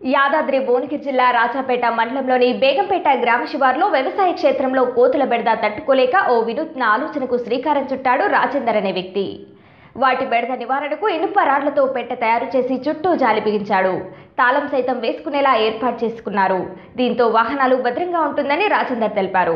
యాదాద్రి భువనగిరి జిల్లా రాజాపేట మండలంలోని బేగంపేట గ్రామ శివారులో వ్యవసాయ క్షేత్రంలో కోతుల బెడద తట్టుకోలేక ఓ వినూత్న ఆలోచనకు శ్రీకారం చుట్టాడు రాజేందర్ అనే వ్యక్తి వాటి బెడద నివారణకు ఇనుప రాడ్లతో పెట్టె తయారు చేసి చుట్టూ జాలి బిగించాడు తాళం సైతం వేసుకునేలా ఏర్పాటు చేసుకున్నారు దీంతో వాహనాలు భద్రంగా ఉంటుందని రాజేందర్ తెలిపారు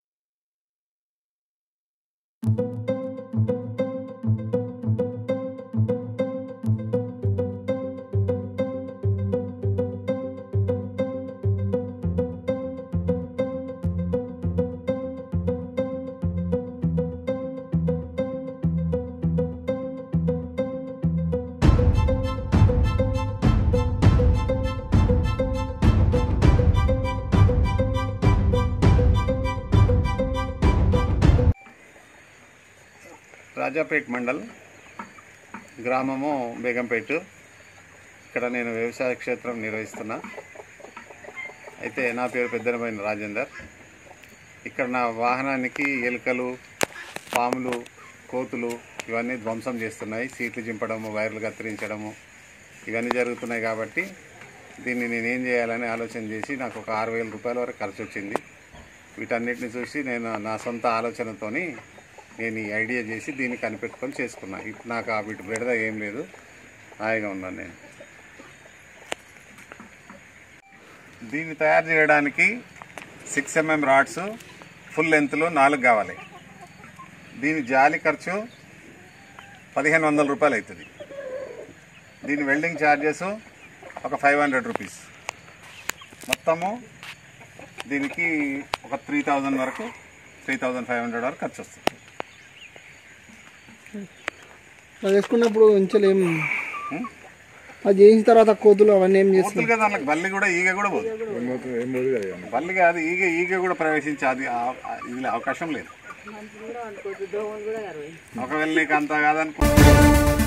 రాజాపేట్ మండల్ గ్రామము బేగంపేట ఇక్కడ నేను వ్యవసాయ క్షేత్రం నిర్వహిస్తున్నా అయితే నా పేరు పెద్దనమైన రాజేందర్ ఇక్కడ నా వాహనానికి ఎలుకలు పాములు కోతులు ఇవన్నీ ధ్వంసం చేస్తున్నాయి సీట్లు చింపడము వైర్లు కత్తిరించడము ఇవన్నీ జరుగుతున్నాయి కాబట్టి దీన్ని నేనేం చేయాలని ఆలోచన చేసి నాకు ఒక ఆరు వేల రూపాయల వరకు ఖర్చు వచ్చింది వీటన్నిటిని చూసి నేను నా సొంత ఆలోచనతోని నేను ఈ ఐడియా చేసి దీన్ని కనిపెట్టుకొని చేసుకున్నా ఇప్పుడు నాకు ఆ వీటి బెడద ఏం లేదు హాయిగా ఉన్నాను నేను దీన్ని తయారు చేయడానికి సిక్స్ ఎంఎం రాడ్స్ ఫుల్ లెంత్లో నాలుగు కావాలి దీని జాలి ఖర్చు పదిహేను వందల రూపాయలు అవుతుంది దీని వెల్డింగ్ ఛార్జెస్ ఒక ఫైవ్ హండ్రెడ్ రూపీస్ మొత్తము దీనికి ఒక త్రీ థౌజండ్ వరకు త్రీ థౌజండ్ ఫైవ్ హండ్రెడ్ వరకు ఖర్చు వస్తుంది అది వేసుకున్నప్పుడు ఇంచలేం అది చేసిన తర్వాత కోతులు అవన్నీ ఏం చేస్తారు పోతుంది కదా దానికి బల్లి కూడా ఈగ కూడా పోదు బల్లి కాదు ఈగ ఈగ కూడా ప్రవేశించే అది ఆ- ఆ- ఇది అవకాశం లేదు ఒకవేళ నీకు అంత కాదనుకో